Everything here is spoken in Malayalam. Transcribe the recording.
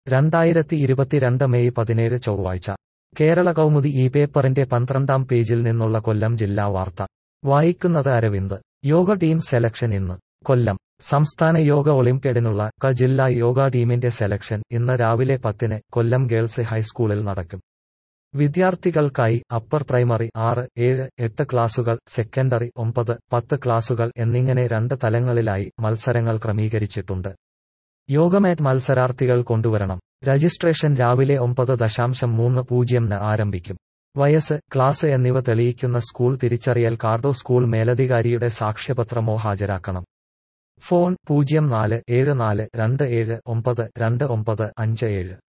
രണ്ടായിരത്തി ഇരുപത്തിരണ്ട് മെയ് പതിനേഴ് ചൊവ്വാഴ്ച കേരള കൗമുദി ഈ പേപ്പറിന്റെ പന്ത്രണ്ടാം പേജിൽ നിന്നുള്ള കൊല്ലം ജില്ലാ വാർത്ത വായിക്കുന്നത് അരവിന്ദ് യോഗ ടീം സെലക്ഷൻ ഇന്ന് കൊല്ലം സംസ്ഥാന യോഗ ഒളിമ്പ്യാഡിനുള്ള ക ജില്ലാ യോഗ ടീമിന്റെ സെലക്ഷൻ ഇന്ന് രാവിലെ പത്തിന് കൊല്ലം ഗേൾസ് ഹൈസ്കൂളിൽ നടക്കും വിദ്യാർത്ഥികൾക്കായി അപ്പർ പ്രൈമറി ആറ് ഏഴ് എട്ട് ക്ലാസുകൾ സെക്കൻഡറി ഒമ്പത് പത്ത് ക്ലാസുകൾ എന്നിങ്ങനെ രണ്ട് തലങ്ങളിലായി മത്സരങ്ങൾ ക്രമീകരിച്ചിട്ടുണ്ട് യോഗമേറ്റ് മത്സരാർത്ഥികൾ കൊണ്ടുവരണം രജിസ്ട്രേഷൻ രാവിലെ ഒമ്പത് ദശാംശം മൂന്ന് പൂജ്യംന് ആരംഭിക്കും വയസ്സ് ക്ലാസ് എന്നിവ തെളിയിക്കുന്ന സ്കൂൾ തിരിച്ചറിയൽ കാർഡോ സ്കൂൾ മേലധികാരിയുടെ സാക്ഷ്യപത്രമോ ഹാജരാക്കണം ഫോൺ പൂജ്യം നാല് ഏഴ് നാല് രണ്ട് ഏഴ് ഒമ്പത് രണ്ട് ഒമ്പത് അഞ്ച് ഏഴ്